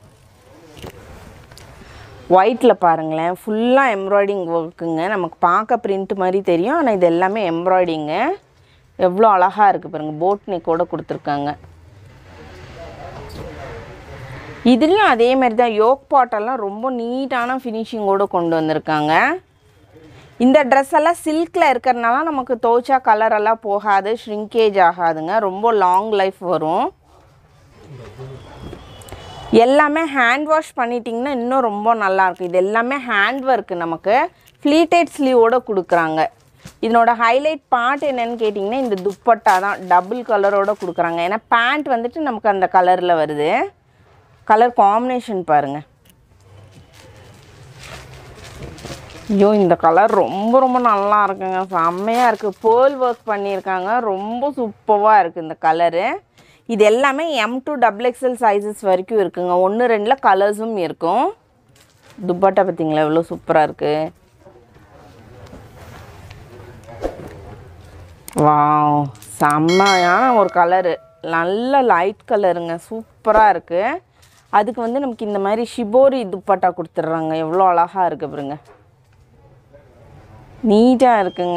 ஒயிட்டில் பாருங்களேன் ஃபுல்லாக எம்ப்ராய்டிங் ஒர்க்குங்க நமக்கு பார்க்க பிரிண்ட் மாதிரி தெரியும் ஆனால் இது எல்லாமே எம்ப்ராய்டிங்க எவ்வளோ அழகாக இருக்குது பாருங்கள் போட் நெக்கோட கொடுத்துருக்காங்க இதுலேயும் அதே மாதிரி தான் யோக் பாட்டெல்லாம் ரொம்ப நீட்டான ஃபினிஷிங்கோடு கொண்டு வந்திருக்காங்க இந்த ட்ரெஸ் எல்லாம் சில்கில் இருக்கிறனால நமக்கு துவைச்சா கலர் எல்லாம் போகாது ஷ்ரிங்கேஜ் ஆகாதுங்க ரொம்ப லாங் லைஃப் வரும் எல்லாமே ஹேண்ட் வாஷ் பண்ணிட்டிங்கன்னா இன்னும் ரொம்ப நல்லாயிருக்கும் இது எல்லாமே ஹேண்ட் ஒர்க்கு நமக்கு ஃப்ளீட்டட் ஸ்லீவோட கொடுக்குறாங்க இதனோட ஹைலைட் பார்ட் என்னன்னு கேட்டிங்கன்னா இந்த துப்பட்டா தான் டபுள் கலரோட கொடுக்குறாங்க ஏன்னா பேண்ட் வந்துட்டு நமக்கு அந்த கலரில் வருது கலர் காம்பினேஷன் பாருங்கள் ஐயோ இந்த கலர் ரொம்ப ரொம்ப நல்லா இருக்குங்க செம்மையாக இருக்குது பேர்ல் ஒர்க் பண்ணியிருக்காங்க ரொம்ப சூப்பராக இருக்குது இந்த கலரு இது எல்லாமே M to double XL sizes வரைக்கும் இருக்குங்க ஒன்று ரெண்டில் கலர்ஸும் இருக்கும் துப்பட்டா பார்த்தீங்களா எவ்வளோ சூப்பராக இருக்குது வாவ் செம்மையான ஒரு கலரு நல்ல லைட் கலருங்க சூப்பராக இருக்குது அதுக்கு வந்து நமக்கு இந்த மாதிரி ஷிபோரி துப்பட்டா கொடுத்துட்றாங்க எவ்வளோ அழகாக இருக்குது பாருங்க நீட்டாக இருக்குங்க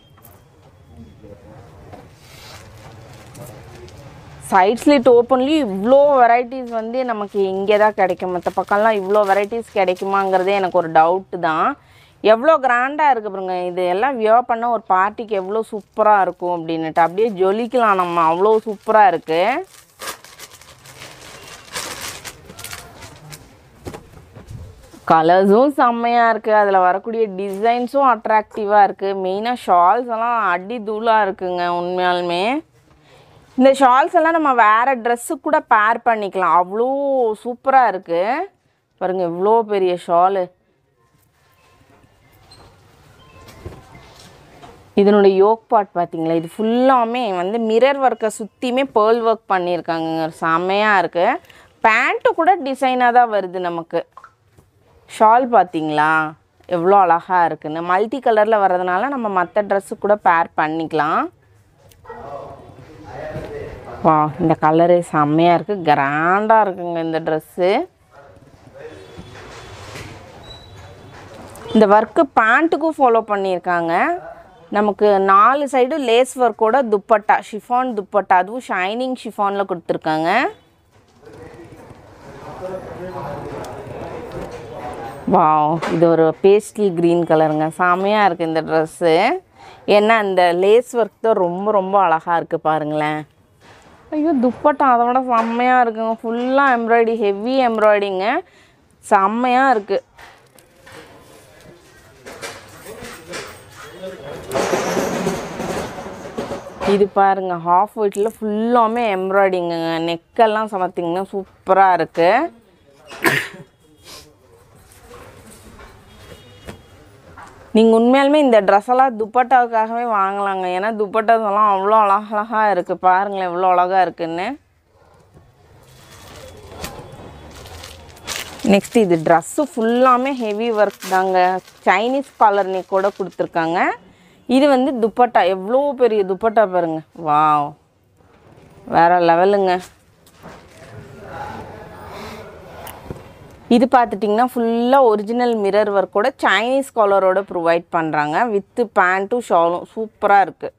சைட் ஸ்லிட் ஓப்பன்லேயும் இவ்வளோ வெரைட்டிஸ் வந்து நமக்கு இங்கே தான் கிடைக்கும் மற்ற பக்கம்லாம் இவ்வளோ வெரைட்டிஸ் கிடைக்குமாங்கிறதே எனக்கு ஒரு டவுட்டு தான் எவ்வளோ கிராண்டாக இருக்குது பாருங்க இது எல்லாம் வியர் பண்ண ஒரு பார்ட்டிக்கு எவ்வளோ சூப்பராக இருக்கும் அப்படின்னுட்டு அப்படியே ஜொலிக்கலாம் நம்ம அவ்வளோ சூப்பராக இருக்குது கலர்ஸும் செம்மையாக இருக்குது அதில் வரக்கூடிய டிசைன்ஸும் அட்ராக்டிவாக இருக்குது மெயினாக ஷால்ஸ் எல்லாம் அடி தூளாக இருக்குங்க உண்மையாலுமே இந்த ஷால்ஸ் எல்லாம் நம்ம வேறு ட்ரெஸ்ஸு கூட பேர் பண்ணிக்கலாம் அவ்வளோ சூப்பராக இருக்குது பாருங்க இவ்வளோ பெரிய ஷாலு இதனுடைய யோக் பார்ட் பார்த்தீங்களா இது ஃபுல்லாமே வந்து மிரர் ஒர்க்கை சுற்றியுமே பேர்ல் ஒர்க் பண்ணியிருக்காங்க செம்மையாக இருக்குது பேண்ட்டு கூட டிசைனாக தான் வருது நமக்கு ஷால் பார்த்தீங்களா எவ்வளோ அழகாக இருக்குன்னு மல்டி கலரில் வர்றதுனால நம்ம மற்ற ட்ரெஸ்ஸு கூட பேர் பண்ணிக்கலாம் வா இந்த கலரு செம்மையாக இருக்குது கிராண்டாக இருக்குங்க இந்த ட்ரெஸ்ஸு இந்த ஒர்க்கு பேண்ட்டுக்கும் ஃபாலோ பண்ணியிருக்காங்க நமக்கு நாலு சைடு லேஸ் ஒர்க்கோட துப்பட்டா ஷிஃபான் துப்பட்டா அதுவும் ஷைனிங் ஷிஃபானில் கொடுத்துருக்காங்க வாவ் இது ஒரு பேஸ்டல் க்ரீன் கலருங்க செமையாக இருக்குது இந்த ட்ரெஸ்ஸு ஏன்னா இந்த லேஸ் ஒர்க் தான் ரொம்ப ரொம்ப அழகாக இருக்குது பாருங்களேன் ஐயோ துப்பட்டா அதை விட செம்மையாக இருக்குங்க ஃபுல்லாக எம்ப்ராய்டி ஹெவி எம்ப்ராய்டிங்க செம்மையாக இருக்குது இது பாருங்க ஹாஃப் ஒயிட்டில் ஃபுல்லாமே எம்ப்ராய்டிங்க நெக்கெல்லாம் சமத்திங்கன்னா சூப்பராக இருக்குது நீங்கள் உண்மையாலுமே இந்த ட்ரெஸ் எல்லாம் துப்பட்டாவுக்காகவே வாங்கலாங்க ஏன்னா துப்பட்டாஸ் எல்லாம் அவ்வளோ அழகழகாக இருக்குது பாருங்களேன் எவ்வளோ அழகாக இருக்குன்னு நெக்ஸ்ட் இது ட்ரெஸ்ஸு ஃபுல்லாமே ஹெவி ஒர்க் தாங்க சைனீஸ் காலர் நெக்கோட கொடுத்துருக்காங்க இது வந்து துப்பட்டா எவ்வளோ பெரிய துப்பட்டா பாருங்க வாவ் வேற லெவலுங்க இது பார்த்துட்டிங்கன்னா ஃபுல்லாக ஒரிஜினல் மிரர் ஒர்க்கோட சைனீஸ் காலரோட ப்ரொவைட் பண்ணுறாங்க வித்து பேண்ட்டும் ஷாலும் சூப்பராக இருக்குது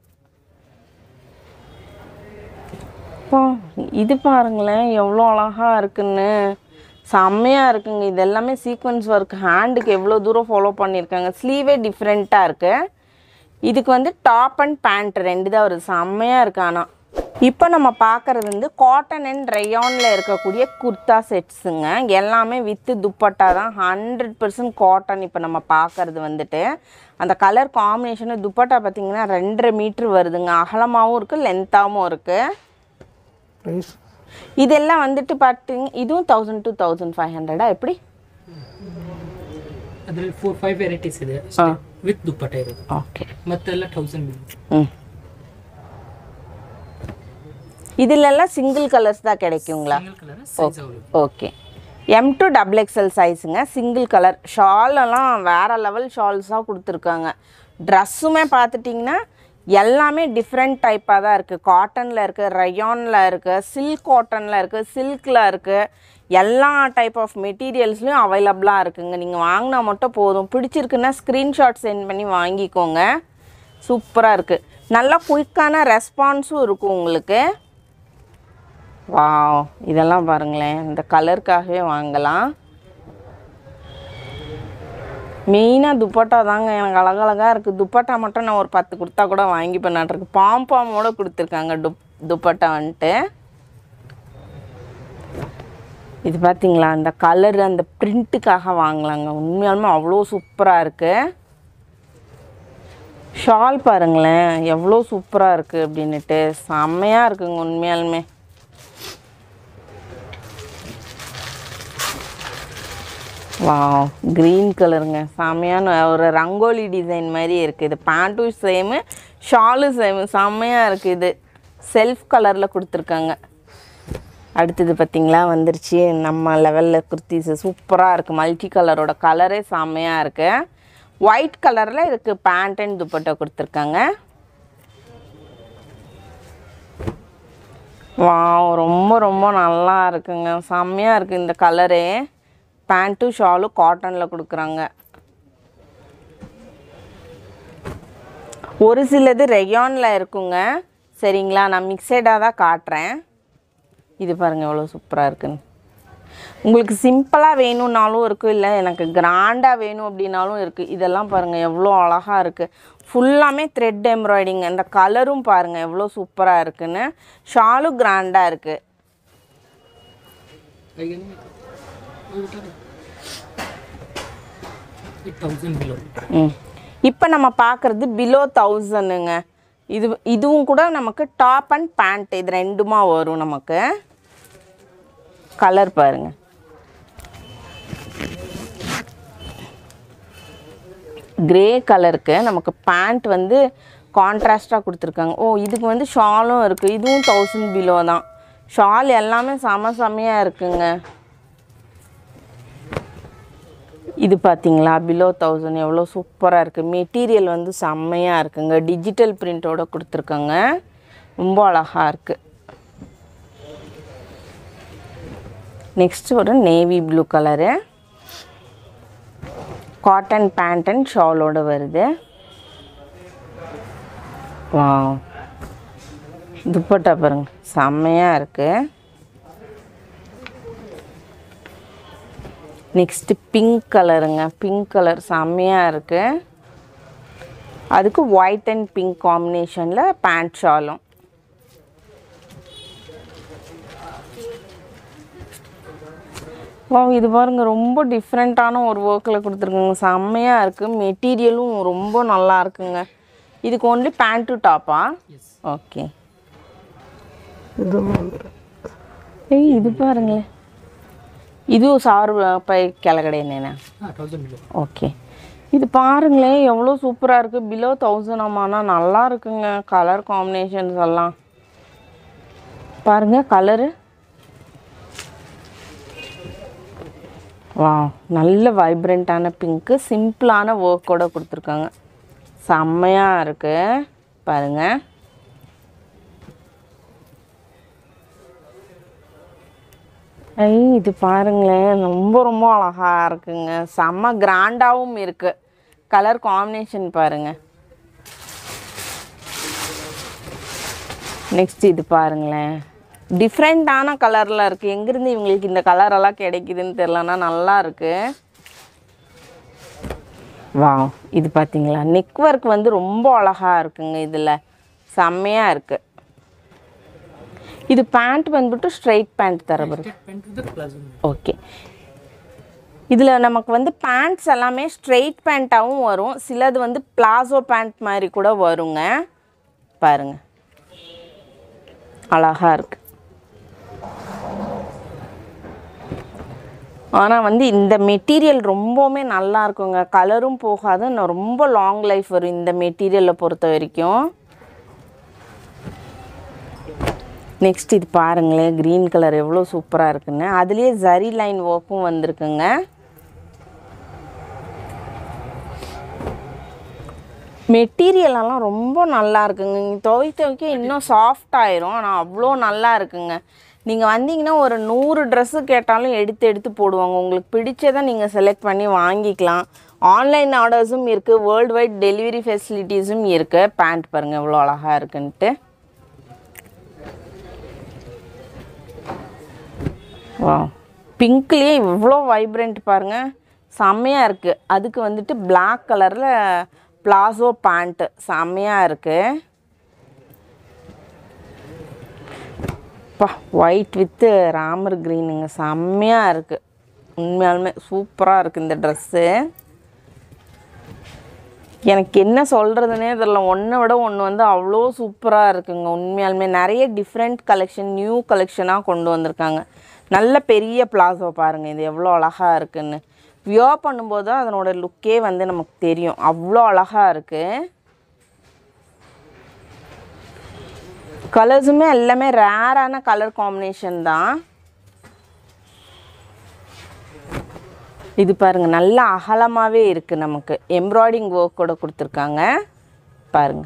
அப்பா, இது பாருங்களேன் எவ்வளோ அழகாக இருக்குன்னு செம்மையாக இருக்குங்க இது எல்லாமே சீக்வன்ஸ் ஒர்க் ஹேண்டுக்கு எவ்வளோ தூரம் ஃபாலோ பண்ணியிருக்காங்க ஸ்லீவே டிஃப்ரெண்ட்டாக இருக்குது இதுக்கு வந்து டாப் அண்ட் பேண்ட் ரெண்டு தான் வருது செம்மையாக இருக்கு ஆனால் இப்போ நம்ம பார்க்குறது வந்து காட்டன் அண்ட் ரயானில் இருக்கக்கூடிய குர்தா செட்ஸுங்க எல்லாமே வித்து துப்பட்டா தான் ஹண்ட்ரட் பர்சன்ட் காட்டன் இப்போ நம்ம பார்க்குறது வந்துட்டு அந்த கலர் காம்பினேஷனு துப்பட்டா பார்த்தீங்கன்னா ரெண்டரை மீட்ரு வருதுங்க அகலமாகவும் இருக்குது லென்த்தாகவும் இருக்குது ப்ரைஸ் இதெல்லாம் வந்துட்டு பார்த்தீங்க இதுவும் தௌசண்ட் டூ தௌசண்ட் ஃபைவ் ஹண்ட்ரடா எப்படி ಅದರಲ್ಲಿ ಫೋರ್ ಫೈವ್ ವೆರೈಟೀಸ್ ಇದೆ ವಿತ್ ದುಪ್ಪಟ್ಟ ಇರೋದು ஓகே ಮತ್ತೆಲ್ಲ ತೌಸಂಡ್ ಬೀಳುತ್ತೆ ம் இதுலெல்லாம் சிங்கிள் கலர்ஸ் தான் கிடைக்குங்களா ಸಿಂಗಲ್ ಕಲರ್ ಸೈಜ್ ಅವಳು okay M to double XL சைஸுங்க சிங்கிள் கலர் ஷாலெல்லாம் வேறு லெவல் ஷால்ஸாக கொடுத்துருக்காங்க ட்ரெஸ்ஸுமே பார்த்துட்டிங்கன்னா எல்லாமே டிஃப்ரெண்ட் டைப்பாக தான் இருக்குது காட்டனில் இருக்குது ரயானில் இருக்குது சில்க் காட்டனில் இருக்குது சில்கில் இருக்குது எல்லா டைப் ஆஃப் மெட்டீரியல்ஸ்லையும் அவைலபிளாக இருக்குங்க நீங்கள் வாங்கினா மட்டும் போதும் பிடிச்சிருக்குன்னா ஸ்க்ரீன்ஷாட் சென்ட் பண்ணி வாங்கிக்கோங்க சூப்பராக இருக்குது நல்லா குயிக்கான ரெஸ்பான்ஸும் இருக்கும் உங்களுக்கு வாவ் இதெல்லாம் பாருங்களேன் இந்த கலருக்காகவே வாங்கலாம் மெயினாக துப்பட்டா தாங்க எனக்கு அழகழகாக இருக்குது துப்பட்டா மட்டும் நான் ஒரு பத்து கொடுத்தா கூட வாங்கிப்பேன் நாட்டிருக்கு பாம்பாமோட கொடுத்துருக்காங்க டுப் துப்பட்டா வந்துட்டு இது பார்த்தீங்களா அந்த கலர் அந்த பிரிண்ட்டுக்காக வாங்கலாங்க உண்மையாலுமே அவ்வளோ சூப்பராக இருக்குது ஷால் பாருங்களேன் எவ்வளோ சூப்பராக இருக்குது அப்படின்னுட்டு செம்மையாக இருக்குங்க உண்மையாலுமே வாவ் க்ரீன் கலருங்க செம்மையான ஒரு ரங்கோலி டிசைன் மாதிரி இருக்குது இது பேண்ட்டும் சேமு ஷாலும் சேமு செம்மையாக இருக்குது இது செல்ஃப் கலரில் கொடுத்துருக்காங்க அடுத்தது பார்த்தீங்களா வந்துருச்சு நம்ம லெவலில் குர்த்திஸு சூப்பராக இருக்குது மல்டி கலரோட கலரே செம்மையாக இருக்குது ஒயிட் கலரில் இதுக்கு பேண்ட் அண்ட் துப்பட்டா கொடுத்துருக்காங்க வாவ் ரொம்ப ரொம்ப நல்லா இருக்குங்க செம்மையாக இருக்குது இந்த கலரே பேண்ட்டும் ஷாலும் காட்டனில் கொடுக்குறாங்க ஒரு சிலது ரெயானில் இருக்குங்க சரிங்களா நான் மிக்சடாக தான் காட்டுறேன் இது பாருங்கள் எவ்வளோ சூப்பராக இருக்குன்னு உங்களுக்கு சிம்பிளாக வேணும்னாலும் இருக்குது இல்லை எனக்கு கிராண்டாக வேணும் அப்படின்னாலும் இருக்குது இதெல்லாம் பாருங்கள் எவ்வளோ அழகாக இருக்குது ஃபுல்லாமே த்ரெட் எம்ப்ராய்டிங் அந்த கலரும் பாருங்கள் எவ்வளோ சூப்பராக இருக்குன்னு ஷாலும் கிராண்டாக இருக்குது ತೌಸಂಡ್ ಬಿಲೋ ம் இப்போ நம்ம பார்க்குறது பிலோ தௌசண்ட்ங்க இது இதுவும் கூட நமக்கு டாப் அண்ட் பேண்ட் இது ரெண்டுமா வரும் நமக்கு கலர் பாருங்க கிரே கலருக்கு நமக்கு பேண்ட் வந்து கான்ட்ராஸ்டாக கொடுத்துருக்காங்க ஓ இதுக்கு வந்து ஷாலும் இருக்குது இதுவும் தௌசண்ட் பிலோ தான் ஷால் எல்லாமே செம செமையாக இருக்குங்க இது பார்த்தீங்களா பிலோ தௌசண்ட் எவ்வளோ சூப்பராக இருக்குது மெட்டீரியல் வந்து செம்மையாக இருக்குங்க டிஜிட்டல் பிரிண்ட்டோட கொடுத்துருக்காங்க ரொம்ப அழகாக இருக்குது நெக்ஸ்ட் ஒரு navy blue colour cotton pant and ஷாலோட வருது வா துப்பட்டா பாருங்க செம்மையாக இருக்குது நெக்ஸ்ட்டு பிங்க் கலருங்க பிங்க் கலர் செம்மையாக இருக்குது அதுக்கு ஒயிட் அண்ட் பிங்க் காம்பினேஷனில் பேண்ட் ஷாலும் வா இது பாருங்க ரொம்ப டிஃப்ரெண்ட்டான ஒரு ஒர்க்கில் கொடுத்துருக்குங்க செம்மையாக இருக்குது மெட்டீரியலும் ரொம்ப நல்லா இருக்குங்க இதுக்கு ஒன்லி பேண்ட்டு டாப்பா எஸ் ஓகே ஏய் இது பாருங்களேன் இதுவும் சாறு பை கிளக்கடையண்ணேண்ணா ஆ தௌசண்ட் பிலோ ஓகே இது பாருங்களேன் எவ்வளோ சூப்பராக இருக்குது பிலோ தௌசண்ட் ஆமாண்ணா நல்லா இருக்குங்க கலர் காம்பினேஷன்ஸ் எல்லாம் பாருங்க கலரு வா நல்ல வைப்ரண்ட்டான பிங்க்கு சிம்பிளான ஒர்க்கோட கொடுத்துருக்காங்க செம்மையாக இருக்கு பாருங்க ஐ இது பாருங்களேன் ரொம்ப ரொம்ப அழகாக இருக்குங்க செம்ம கிராண்டாகவும் இருக்குது கலர் காம்பினேஷன் பாருங்க நெக்ஸ்ட் இது பாருங்களேன் டிஃப்ரெண்ட்டான கலரில் இருக்குது எங்கேருந்து இவங்களுக்கு இந்த கலரெல்லாம் கிடைக்குதுன்னு தெரிலனா நல்லா இருக்கு வா இது பார்த்தீங்களா நெக் ஒர்க் வந்து ரொம்ப அழகாக இருக்குங்க இதில் செம்மையாக இருக்குது இது பேண்ட் வந்துட்டு ஸ்ட்ரைட் பேண்ட் தர straight pant with palazzo okay இதில் நமக்கு வந்து பேண்ட்ஸ் எல்லாமே ஸ்ட்ரெயிட் பேண்ட்டாகவும் வரும் சிலது வந்து பிளாசோ பேண்ட் மாதிரி கூட வருங்க பாருங்க அழகா இருக்கு ஆனால் வந்து இந்த மெட்டீரியல் ரொம்பவுமே நல்லா இருக்குங்க கலரும் போகாது இன்னும் ரொம்ப லாங் லைஃப் வரும் இந்த மெட்டீரியலை பொறுத்த வரைக்கும் நெக்ஸ்ட் இது பாருங்களேன் க்ரீன் கலர் எவ்வளோ சூப்பராக இருக்குன்னு அதுலேயே ஜரி லைன் ஒர்க்கும் வந்திருக்குங்க மெட்டீரியல் எல்லாம் ரொம்ப நல்லா இருக்குங்க நீங்கள் துவைக்க துவைக்க இன்னும் சாஃப்ட் ஆயிரும் ஆனால் அவ்வளோ நல்லா இருக்குங்க நீங்கள் வந்தீங்கன்னா ஒரு நூறு ட்ரெஸ்ஸு கேட்டாலும் எடுத்து எடுத்து போடுவாங்க உங்களுக்கு பிடிச்சதை நீங்கள் செலக்ட் பண்ணி வாங்கிக்கலாம் ஆன்லைன் ஆர்டர்ஸும் இருக்குது வேர்ல்டு வைட் டெலிவரி ஃபெசிலிட்டிஸும் இருக்குது பேண்ட் பாருங்கள் எவ்வளோ அழகாக இருக்குன்ட்டு வா பிங்க்லேயே இவ்வளோ வைப்ரண்ட் பாருங்க செம்மையாக இருக்குது அதுக்கு வந்துட்டு Black கலரில் பிளாசோ பேண்ட்டு செம்மையாக இருக்குது பா ஒயிட் வித்து ராமர் க்ரீனுங்க செம்மையாக இருக்குது உண்மையாலுமே சூப்பராக இருக்குது இந்த ட்ரெஸ்ஸு எனக்கு என்ன சொல்கிறதுனே தெரியல ஒன்றை விட ஒன்று வந்து அவ்வளோ சூப்பராக இருக்குங்க உண்மையாலுமே நிறைய டிஃப்ரெண்ட் கலெக்ஷன் நியூ கலெக்ஷனாக கொண்டு வந்திருக்காங்க நல்ல பெரிய பிளாசோ பாருங்கள் இது எவ்வளோ அழகாக இருக்குன்னு வியோ பண்ணும்போது தான் அதனோட லுக்கே வந்து நமக்கு தெரியும் அவ்வளோ அழகாக இருக்குது கலர்ஸுமே எல்லாமே ரேரான கலர் காம்பினேஷன் தான் இது பாருங்க நல்ல அகலமாகவே இருக்குது நமக்கு எம்ப்ராய்டிங் ஒர்க் கூட கொடுத்துருக்காங்க பாருங்க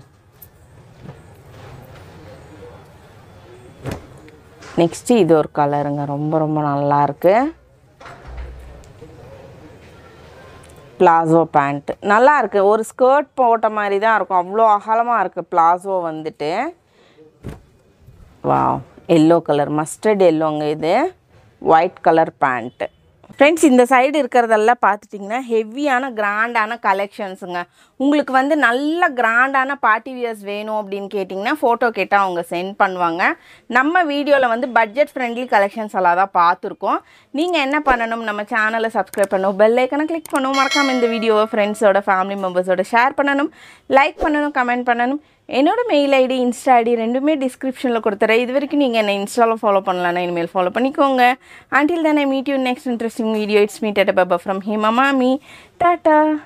நெக்ஸ்ட்டு இது ஒரு கலருங்க ரொம்ப ரொம்ப நல்லா இருக்கு பிளாசோ பேண்ட் நல்லா இருக்கு ஒரு ஸ்கர்ட் போட்ட மாதிரி தான் இருக்கும் அவ்வளோ அகலமாக இருக்குது பிளாசோ வந்துட்டு வா எல்லோ கலர் மஸ்டர்ட் எல்லோங்க இது ஒயிட் கலர் பேண்ட்டு ஃப்ரெண்ட்ஸ் இந்த சைடு இருக்கிறதெல்லாம் பார்த்துட்டிங்கன்னா ஹெவியான கிராண்டான கலெக்ஷன்ஸுங்க உங்களுக்கு வந்து நல்ல கிராண்டான பார்ட்டி வியர்ஸ் வேணும் அப்படின்னு கேட்டிங்கன்னா ஃபோட்டோ கேட்டால் அவங்க சென்ட் பண்ணுவாங்க நம்ம வீடியோவில் வந்து பட்ஜெட் ஃப்ரெண்ட்லி கலெக்ஷன்ஸ் எல்லாம் தான் பார்த்துருக்கோம் நீங்கள் என்ன பண்ணணும் நம்ம சேனலை சப்ஸ்கிரைப் பண்ணணும் பெல் ஐக்கனை கிளிக் பண்ணணும் மறக்காம இந்த வீடியோவை ஃப்ரெண்ட்ஸோட ஃபேமிலி மெம்பர்ஸோட ஷேர் பண்ணணும் லைக் பண்ணணும் கமெண்ட் பண்ணணும் என்னோட மெயில் ஐடி இன்ஸ்டா ஐடி ரெண்டுமே டிஸ்கிரிப்ஷனில் கொடுத்துறேன் இது வரைக்கும் நீங்கள் என்னை இன்ஸ்டாவில் ஃபாலோ பண்ணலன்னா இனிமேல் ஃபாலோ பண்ணிக்கோங்க until then i meet you next interesting video it's me tata baba from hima mami tata